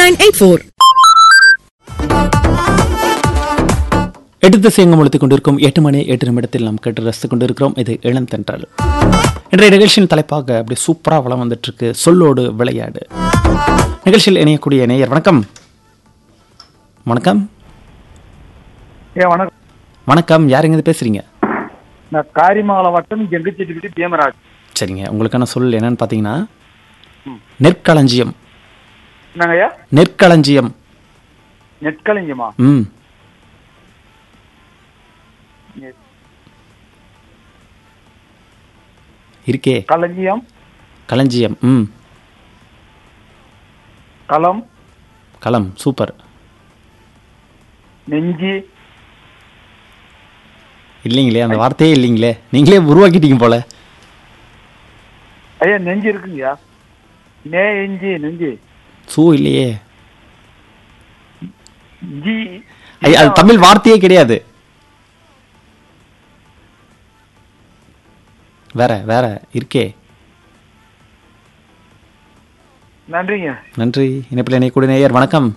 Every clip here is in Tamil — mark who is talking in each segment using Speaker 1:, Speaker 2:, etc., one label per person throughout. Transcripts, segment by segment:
Speaker 1: நைன் எயிட் ஃபோர்
Speaker 2: எட்டு திசையங்கம் ஒழித்துக் கொண்டிருக்கும் எட்டு மணி எட்டு நிமிடத்தில் நாம் கேட்டு ரசித்துக் கொண்டிருக்கிறோம் இது இளம் தென்றல் இன்றைய நிகழ்ச்சியின் தலைப்பாக அப்படி சூப்பராக வளம் வந்துட்டு இருக்கு சொல்லோடு விளையாடு நிகழ்ச்சியில் இணையக்கூடிய நேயர் வணக்கம் வணக்கம்
Speaker 3: ஏன் வணக்கம்
Speaker 2: வணக்கம் யாருங்க இது பேசுறீங்க
Speaker 3: நான் காரிமங்கலம் வட்டம் ஜெங்கச்செட்டிப்பட்டி பீமராஜ்
Speaker 2: சரிங்க உங்களுக்கான சொல் என்னன்னு பார்த்தீங்கன்னா நெற்களஞ்சியம்
Speaker 3: என்னங்கய்யா
Speaker 2: நெற்களஞ்சியம்
Speaker 3: நெற்கலிங்கம்மா
Speaker 2: ம் இருக்கே
Speaker 3: களஞ்சியம்
Speaker 2: களஞ்சியம் ம்
Speaker 3: களம்
Speaker 2: களம் சூப்பர்
Speaker 3: நெஞ்சி
Speaker 2: இல்லைங்களே அந்த வார்த்தையே இல்லைங்களே நீங்களே உருவாக்கிட்டீங்க போல
Speaker 3: ஐயா நெஞ்சு இருக்குங்கய்யா நே எஞ்சி நெஞ்சு
Speaker 2: சூ இல்லையே
Speaker 3: ஜி
Speaker 2: ஐயா, அது தமிழ் வார்த்தையே கிடையாது வேற வேற இருக்கே
Speaker 3: நன்றிங்க
Speaker 2: நன்றி இணைப்பில் இணைக்கூடிய நேயர் வணக்கம்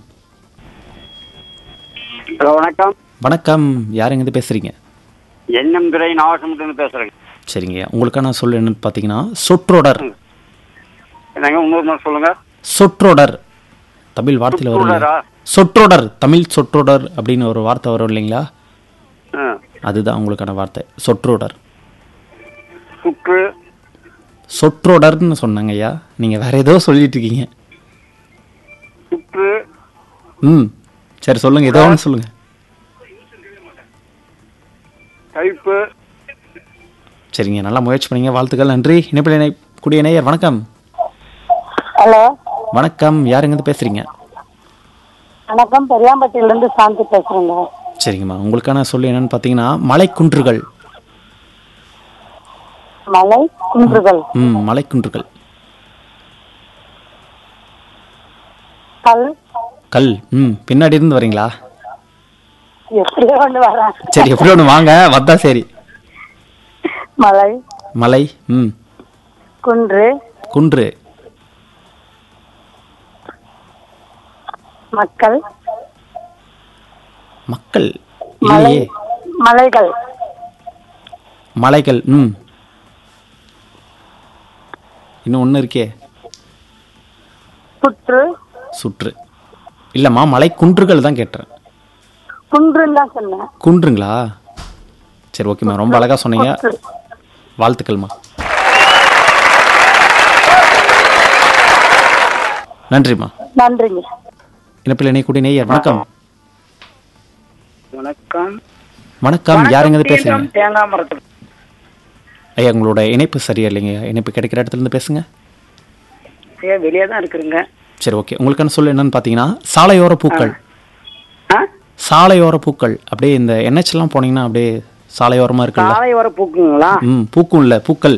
Speaker 4: ஹலோ வணக்கம்
Speaker 2: வணக்கம் யாருங்க இது பேசுறீங்க
Speaker 4: எண்ணம் துறை நாகசமுத்திரம் பேசுறேங்க
Speaker 2: சரிங்க உங்களுக்கான சொல் என்னன்னு பார்த்தீங்கன்னா சொற்றொடர்
Speaker 4: என்னங்க இன்னொரு முறை சொல்லுங்க
Speaker 2: சொற்றொடர் தமிழ் வார்த்தையில் வரும் இல்லையா?
Speaker 4: சொற்றொடரா?
Speaker 2: சொற்றொடர் தமிழ் சொற்றொடர் அப்படின்னு ஒரு வார்த்தை வரும் இல்லைங்களா
Speaker 4: ஆ.
Speaker 2: அதுதான் உங்களுக்கான வார்த்தை சொற்றொடர்
Speaker 4: சுற்று
Speaker 2: சொற்றொடர்னு சொன்னாங்க ஐயா நீங்க வேற ஏதோ சொல்லிட்டு இருக்கீங்க
Speaker 4: சுற்று
Speaker 2: ம் சரி சொல்லுங்க ஏதோ ஒன்று சொல்லுங்க
Speaker 4: கைப்பு
Speaker 2: சரிங்க நல்லா முயற்சி பண்ணீங்க வாழ்த்துக்கள் நன்றி இணைப்பில் இணை கூடிய நேயர் வணக்கம்
Speaker 5: ஹலோ
Speaker 2: வணக்கம் யாருங்க இருந்து பேசுறீங்க
Speaker 5: வணக்கம் பெரியாம்பட்டியிலிருந்து சாந்தி பேசுறேங்க
Speaker 2: சரிங்கம்மா உங்களுக்கான சொல்லி என்னன்னு பார்த்தீங்கன்னா மலைக்குன்றுகள்
Speaker 5: மலை குன்றுகள்
Speaker 2: ம் மலைக்குன்றுகள்
Speaker 5: கல்
Speaker 2: கல் ம் பின்னாடி இருந்து வரீங்களா
Speaker 5: எப்படியோ ஒன்று வரேன்
Speaker 2: சரி எப்படி ஒன்று வாங்க வந்தா சரி
Speaker 5: மலை
Speaker 2: மலை ம்
Speaker 5: குன்று
Speaker 2: குன்று
Speaker 5: மக்கள்
Speaker 2: மக்கள்
Speaker 5: மலை
Speaker 2: இல்லையே
Speaker 5: மலைகள்
Speaker 2: மலைகள் ம் இன்னும் ஒன்று இருக்கே
Speaker 5: புற்று
Speaker 2: சுற்று இல்லைம்மா மலை குன்றுகள் தான் கேட்டுறேன்
Speaker 5: குன்றுன்னு தான் சொன்னேன்
Speaker 2: குன்றுங்களா சரி ஓகேம்மா ரொம்ப அழகா சொன்னீங்க
Speaker 5: புற்று.
Speaker 2: வாழ்த்துக்கள்மா நன்றிம்மா
Speaker 5: நன்றிங்க
Speaker 2: இணைப்பில் இணையக்கூடிய நேயர் வணக்கம்
Speaker 4: வணக்கம்
Speaker 2: வணக்கம் யாருங்க இது பேசுறீங்க
Speaker 4: தேங்காய் மரத்தில்
Speaker 2: ஐயா உங்களோட இணைப்பு சரியா இல்லைங்க இணைப்பு கிடைக்கிற இடத்துல இருந்து பேசுங்க
Speaker 4: ஐயா வெளியே தான் இருக்கிறேங்க
Speaker 2: சரி ஓகே உங்களுக்கான சொல் என்னன்னு பார்த்தீங்கன்னா சாலையோர பூக்கள்
Speaker 4: ஆ
Speaker 2: சாலையோர பூக்கள் அப்படியே இந்த NH எல்லாம் போனீங்கன்னா அப்படியே சாலையோரமா இருக்குல்ல
Speaker 4: சாலை வர பூக்குங்களா
Speaker 2: ம் பூக்கும் இல்ல பூக்கள்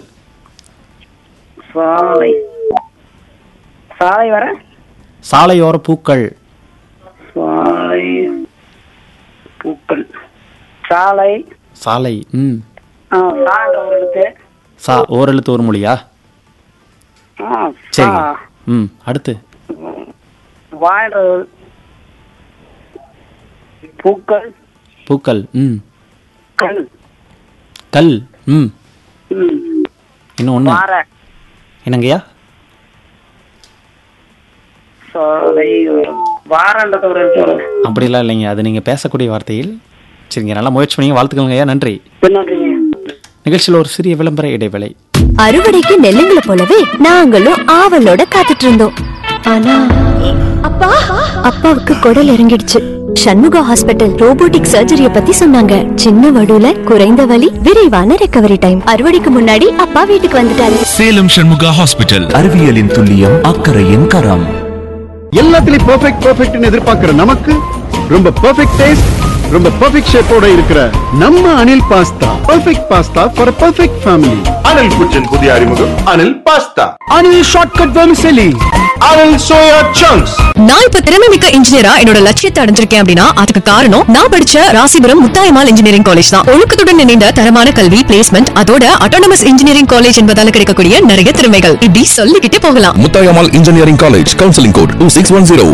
Speaker 4: சாலை சாலை வர
Speaker 2: சாலையோர பூக்கள்
Speaker 4: சாலை பூக்கள் சாலை
Speaker 2: சாலை ம்
Speaker 4: ஆ சான்ற ஒரு எழுத்து
Speaker 2: சா ஓரெழுத்து ஒரு மொழியா
Speaker 4: ஆ
Speaker 2: சரிங்க
Speaker 4: சா
Speaker 2: ம் அடுத்து
Speaker 4: வாழ்ற ஒரு- பூக்கள்
Speaker 2: பூக்கள் ம்
Speaker 4: கல்
Speaker 2: கல் ம்
Speaker 4: ம்
Speaker 2: இன்னும் ஒன்று
Speaker 4: வார
Speaker 2: என்னங்கய்யா
Speaker 4: சாலை வாரன்றது ஒரு எழுத்து வரும்
Speaker 2: அப்படிலாம் இல்லைங்க அது நீங்கள் பேசக்கூடிய வார்த்தையில் சரிங்க நல்லா முயற்சி பண்ணீங்க வாழ்த்துக்கள்ங்க ஐயா நன்றி
Speaker 4: பின்னாடிங்க
Speaker 2: நிகழ்ச்சியில் ஒரு சிறிய விளம்பர இடைவேளை
Speaker 6: அறுவடைக்கு நெல்லுங்களை போலவே நாங்களும் ஆவலோட காத்துட்டு இருந்தோம் ஆனா அப்பா அப்பாவுக்கு குடல் இறங்கிடுச்சு சண்முகா ஹாஸ்பிட்டல் ரோபோட்டிக் சர்ஜரிய பத்தி சொன்னாங்க சின்ன வடுல குறைந்த வலி விரைவான ரெக்கவரி டைம் அறுவடைக்கு முன்னாடி அப்பா வீட்டுக்கு வந்துட்டாரு
Speaker 7: சேலம் சண்முகா ஹாஸ்பிட்டல்
Speaker 8: அறிவியலின் துல்லியம் அக்கறையின் கரம்
Speaker 9: எல்லாத்துலயும் பெர்ஃபெக்ட் பெர்ஃபெக்ட்னு எதிர்பார்க்கிற நமக்கு ரொம்ப பெர்ஃபெக்ட் டேஸ்ட் ரொம்ப பெர்ஃபெக்ட் ஷேப்போட இருக்கிற நம்ம Anil pasta perfect pasta for perfect family
Speaker 10: Anil kitchen புதிய அறிமுகம் Anil pasta
Speaker 9: Anil shortcut vermicelli
Speaker 10: Anil soya chunks
Speaker 1: நான் இப்ப திறமை மிக்க இன்ஜினியரா என்னோட லட்சியத்தை அடைஞ்சிருக்கேன் அப்படின்னா அதுக்கு காரணம் நான் படிச்ச ராசிபுரம் முத்தாயமால் இன்ஜினியரிங் காலேஜ் தான் ஒழுக்கத்துடன் இணைந்த தரமான கல்வி பிளேஸ்மெண்ட் அதோட அட்டானமஸ் இன்ஜினியரிங் காலேஜ் என்பதால கிடைக்கக்கூடிய நிறைய திறமைகள் இப்படி சொல்லிக்கிட்டே போகலாம்
Speaker 7: Muthayammal engineering college counselling code two six one zero